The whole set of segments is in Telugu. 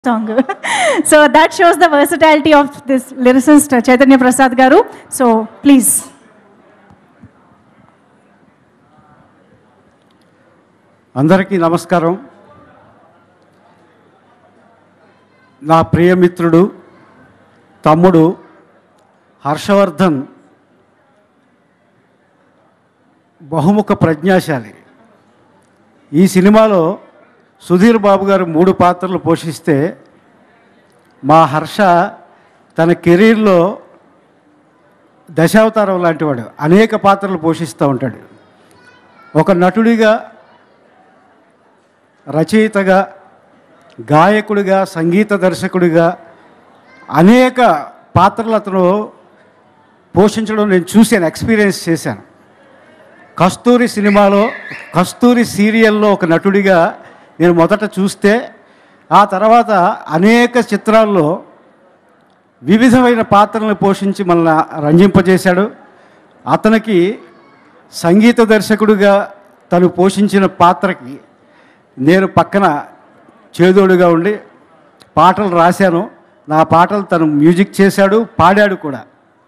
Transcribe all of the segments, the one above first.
song. so that shows the versatility of this lyricist uh, Chaitanya Prasad Garu. So please. అందరికీ నమస్కారం నా ప్రియమిత్రుడు తమ్ముడు హర్షవర్ధన్ బహుముఖ ప్రజ్ఞాశాలి ఈ సినిమాలో సుధీర్ బాబు గారు మూడు పాత్రలు పోషిస్తే మా హర్ష తన కెరీర్లో దశావతారం లాంటివాడు అనేక పాత్రలు పోషిస్తూ ఉంటాడు ఒక నటుడిగా రచయితగా గాయకుడిగా సంగీత దర్శకుడిగా అనేక పాత్రలు అతను పోషించడం నేను చూశాను ఎక్స్పీరియన్స్ చేశాను కస్తూరి సినిమాలో కస్తూరి సీరియల్లో ఒక నటుడిగా నేను మొదట చూస్తే ఆ తర్వాత అనేక చిత్రాల్లో వివిధమైన పాత్రలను పోషించి మనల్ని రంజింపజేశాడు అతనికి సంగీత దర్శకుడిగా తను పోషించిన పాత్రకి నేను పక్కన చేదోడుగా ఉండి పాటలు రాశాను నా పాటలు తను మ్యూజిక్ చేశాడు పాడాడు కూడా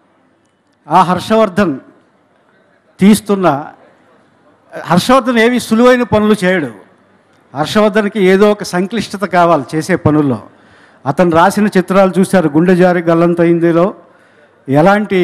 ఆ హర్షవర్ధన్ తీస్తున్న హర్షవర్ధన్ ఏవి సులువైన పనులు చేయడు హర్షవర్ధన్కి ఏదో ఒక సంక్లిష్టత కావాలి చేసే పనుల్లో అతను రాసిన చిత్రాలు చూశారు గుండె జారి గల్లంతైందిలో ఎలాంటి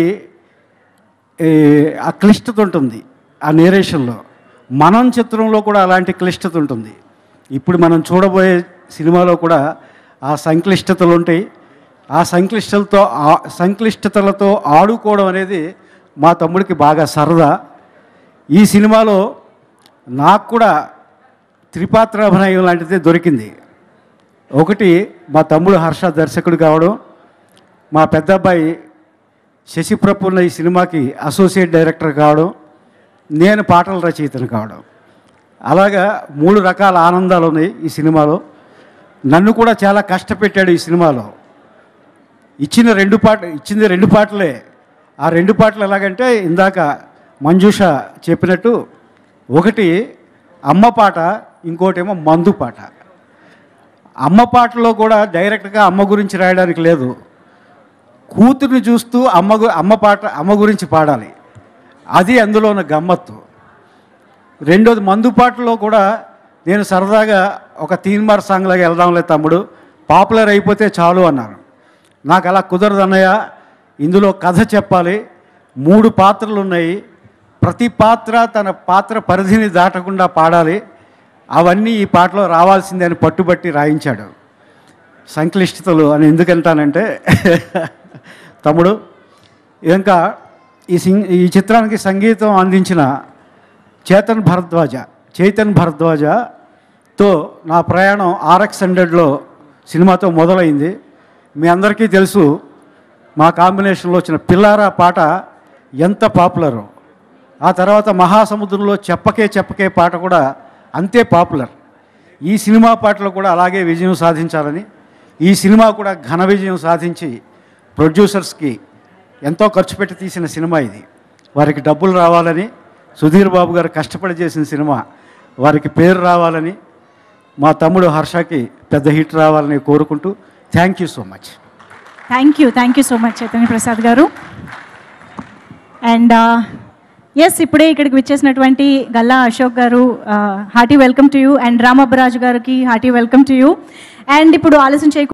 ఏ, ఆ క్లిష్టత ఉంటుంది ఆ నేరేషన్లో మనం చిత్రంలో కూడా అలాంటి క్లిష్టత ఉంటుంది ఇప్పుడు మనం చూడబోయే సినిమాలో కూడా ఆ సంక్లిష్టతలు ఉంటాయి ఆ సంక్లిష్టలతో ఆ- సంక్లిష్టతలతో ఆడుకోవడం అనేది మా తమ్ముడికి బాగా సరదా ఈ సినిమాలో నాకు కూడా త్రిపాత్ర అభినయం లాంటిది దొరికింది ఒకటి మా తమ్ముడు హర్ష దర్శకుడు కావడం మా పెద్ద అబ్బాయి శశి ప్రఫుల్ల ఈ సినిమాకి అసోసియేట్ డైరెక్టర్ కావడం నేను పాటల రచయితను కావడం అలాగా మూడు రకాల ఆనందాలు ఉన్నాయి ఈ సినిమాలో నన్ను కూడా చాలా కష్టపెట్టాడు ఈ సినిమాలో ఇచ్చిన రెండు పాట ఇచ్చింది రెండు పాటలే ఆ రెండు పాటలు ఎలాగంటే ఇందాక మంజుష చెప్పినట్టు ఒకటి అమ్మ పాట ఇంకోటేమో మందు పాట అమ్మ పాటలో కూడా డైరెక్ట్గా అమ్మ గురించి రాయడానికి లేదు కూతుర్ని చూస్తూ అమ్మ గు- అమ్మ పాట అమ్మ గురించి పాడాలి అది అందులో ఉన్న గమ్మత్తు రెండోది మందు పాటలో కూడా నేను సరదాగా ఒక తీన్మార్ సాంగ్ లాగా వెళ్దాంలే తమ్ముడు పాపులర్ అయిపోతే చాలు అన్నాను నాకు అలా కుదరదు అన్నయ్య ఇందులో కథ చెప్పాలి మూడు పాత్రలు ఉన్నాయి ప్రతి పాత్ర తన పాత్ర పరిధిని దాటకుండా పాడాలి అవన్నీ ఈ పాటలో రావాల్సిందే అని పట్టుబట్టి రాయించాడు సంక్లిష్టతలు అని ఎందుకంటానంటే తమ్ముడు ఇంకా ఈ సింగ్ ఈ చిత్రానికి సంగీతం అందించిన చేతన్ భరద్వాజ చైతన్ భరద్వాజతో నా ప్రయాణం ఆర్ఎక్స్ హండ్రెడ్లో సినిమాతో మొదలైంది మీ అందరికీ తెలుసు మా కాంబినేషన్లో వచ్చిన పిల్లారా పాట ఎంత పాపులరో ఆ తర్వాత మహాసముద్రంలో చెప్పకే చెప్పకే పాట కూడా అంతే పాపులర్ ఈ సినిమా పాటలు కూడా అలాగే విజయం సాధించాలని ఈ సినిమా కూడా ఘన విజయం సాధించి ప్రొడ్యూసర్స్కి ఎంతో ఖర్చు పెట్టి తీసిన సినిమా ఇది వారికి డబ్బులు రావాలని సుధీర్ బాబు గారు కష్టపడి చేసిన సినిమా వారికి పేరు రావాలని మా తమ్ముడు హర్షకి పెద్ద హిట్ రావాలని కోరుకుంటూ thank you so much Thank you. Thank you so much, Chaitanya Prasad Garu. And yes ఇప్పుడే ఇక్కడికి విచ్చేసినటువంటి Galla Ashok garu hearty welcome to you and Ramabbaraju గారికి hearty welcome to you and ఇప్పుడు ఆలస్యం చేయకుండా